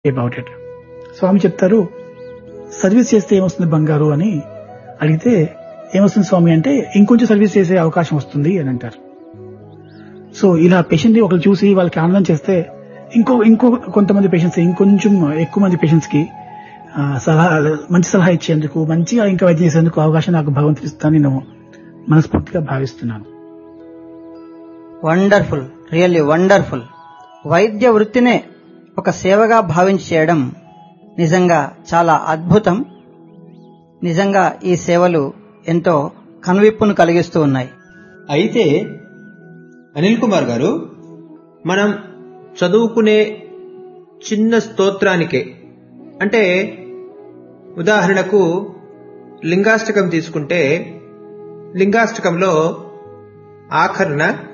about it స్వామి చెప్తారు service చేస్తే ఏమొస్తుంది బంగారు అని అడిగితే ఏమొస్తుంది స్వామి అంటే ఇంకొంచెం సర్వీస్ చేసే అవకాశం వస్తుంది అని అంటారు సో ఇలా పేషెంట్ ఒకరు చూసి వాళ్ళకి ఆనందం చేస్తే ఇంకో ఇంకో కొంతమంది పేషెంట్స్ ఇంకొంచెం ఎక్కువ మంది పేషెంట్స్ కి ఆ, సలహా మంచి సలహా ఇచ్చేందుకు మంచిగా ఇంకా వైద్యం చేసేందుకు అవకాశం నాకు భగవంతుడు ఇస్తాను నేను మనస్ఫూర్తిగా భావిస్తున్నాను వండర్ఫుల్ రియల్లీ వండర్ఫుల్ వైద్య వృత్తినే ఒక సేవగా భావించి చేయడం నిజంగా చాలా అద్భుతం నిజంగా ఈ సేవలు ఎంతో కనువిప్పును కలిగిస్తూ ఉన్నాయి అయితే అనిల్ కుమార్ గారు మనం చదువుకునే చిన్న స్తోత్రానికే అంటే ఉదాహరణకు లింగాష్టకం తీసుకుంటే లింగాష్టకంలో ఆఖరణ